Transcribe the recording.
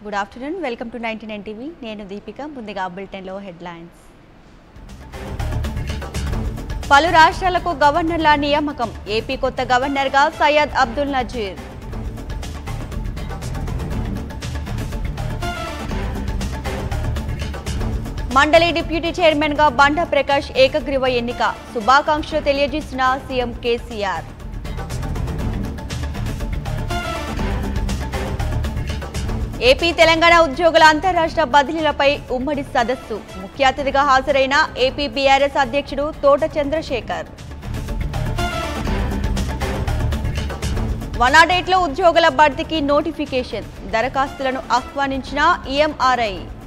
good afternoon welcome to ninety nine TV నేను దీపిక ముందుగా బులెటిన్లో హెడ్లైన్స్ పలు రాష్ట్రాలకు గవర్నర్ల నియామకం ఏపీ కొత్త గవర్నర్గా సయ్యద్ అబ్దుల్ నజీర్ మండలి డిప్యూటీ చైర్మన్ గా బండా ప్రకాష్ ఏకగ్రీవ ఎన్నిక శుభాకాంక్షలు తెలియజేసిన సీఎం కేసీఆర్ ఏపీ తెలంగాణ ఉద్యోగుల అంతరాష్ట్ర బదిలీలపై ఉమ్మడి సదస్సు ముఖ్య అతిథిగా హాజరైన ఏపీ బీఆర్ఎస్ అధ్యక్షుడు తోట చంద్రశేఖర్ వనాడేట్లో ఉద్యోగుల భర్తీకి నోటిఫికేషన్ దరఖాస్తులను ఆహ్వానించిన ఈఎంఆర్ఐ